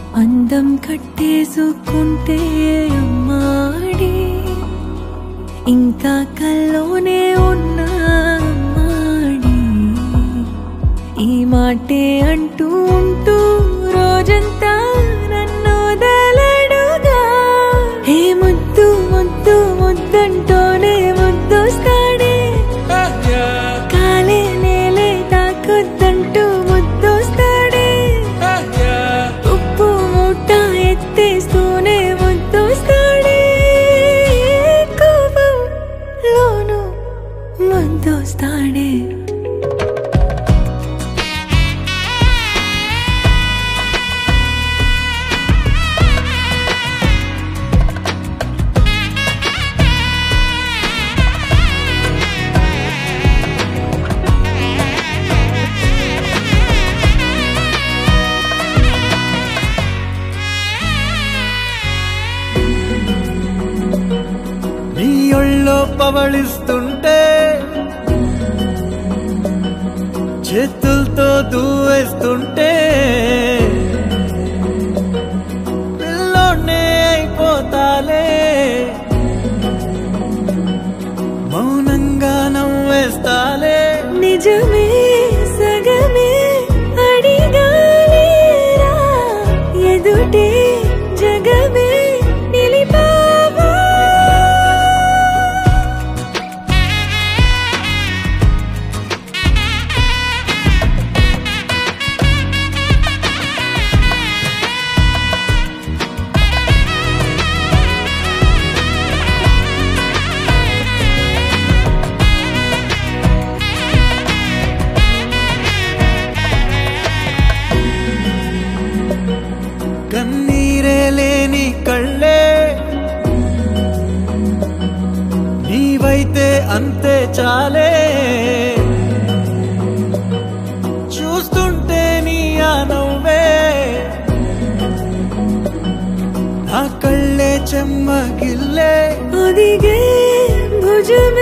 అందం కట్టేసుకుంటే అమ్మాడి ఇంకా కల్లోనే ఉన్నా అమ్మాడి ఈ మాటే అంటూ ఉంటూ రోజంతా నన్ను వదలడుగా హే ముద్దు ముద్దు ముద్దంటూనే ముద్దొస్తాడే కాలే నేలే తాకొద్దంటూ ముద్దొస్తాడే ఉప్పు మూట ఎత్తేస్తూనే ముద్దొస్తాడే కోపంలోను ముద్దొస్తాడే నీ ఒళ్ళో పవళిస్తుంటే చేతులతో దూవేస్తుంటే పిల్లోనే అయిపోతాలే మౌనంగా నవ్వేస్తాలే నిజమే సగమే అడిగాలేరా ఎదుటే జగమే నిలిపావా కన్నీరే లేని కళ్ళే నీవైతే అంతే చాలే చూస్తుంటే నీ ఆ నవ్వే నా కళ్ళే చెమ్మగిల్లే ఒదిగే భుజమే